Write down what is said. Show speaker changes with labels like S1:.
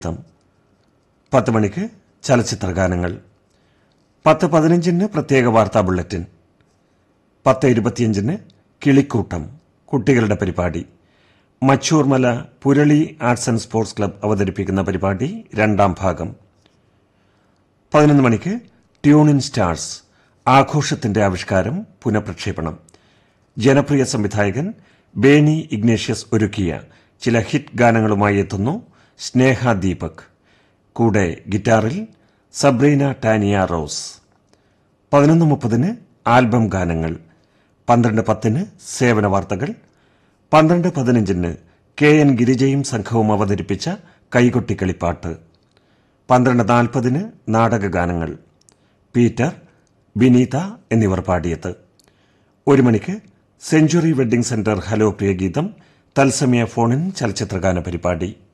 S1: ത്തം. പത്ത് മണിക്ക് ചലച്ചിത്ര ഗാനങ്ങൾ പത്ത് പതിനഞ്ചിന് പ്രത്യേക വാർത്താ ബുള്ളറ്റിൻ പത്ത് ഇരുപത്തിയഞ്ചിന് കിളിക്കൂട്ടം കുട്ടികളുടെ പരിപാടി മച്ചൂർമല Purali arts and sports club അവതരിപ്പിക്കുന്ന പരിപാടി രണ്ടാം ഭാഗം പതിനൊന്ന് മണിക്ക് ട്യൂണിൻ സ്റ്റാർസ് ആഘോഷത്തിന്റെ ആവിഷ്കാരം പുനഃപ്രക്ഷേപണം ജനപ്രിയ സംവിധായകൻ ബേണി ഇഗ്നേഷ്യസ് ഒരുക്കിയ ചില ഹിറ്റ് ഗാനങ്ങളുമായി എത്തുന്നു സ്നേഹ ദീപക് കൂടെ ഗിറ്റാറിൽ സബ്രീന ടാനിയ റോസ് പതിനൊന്ന് മുപ്പതിന് ആൽബം ഗാനങ്ങൾ പന്ത്രണ്ട് പത്തിന് സേവന വാർത്തകൾ പന്ത്രണ്ട് പതിനഞ്ചിന് കെ എൻ ഗിരിജയും സംഘവും അവതരിപ്പിച്ച കൈകൊട്ടിക്കളിപ്പാട്ട് പന്ത്രണ്ട് നാൽപ്പതിന് നാടകഗാനങ്ങൾ പീറ്റർ ബിനീത എന്നിവർ പാടിയത് ഒരു മണിക്ക് സെഞ്ചുറി വെഡ്ഡിംഗ് സെന്റർ ഹലോ പ്രിയഗീതം തത്സമയ ഫോണിൻ ചലച്ചിത്രഗാന പരിപാടി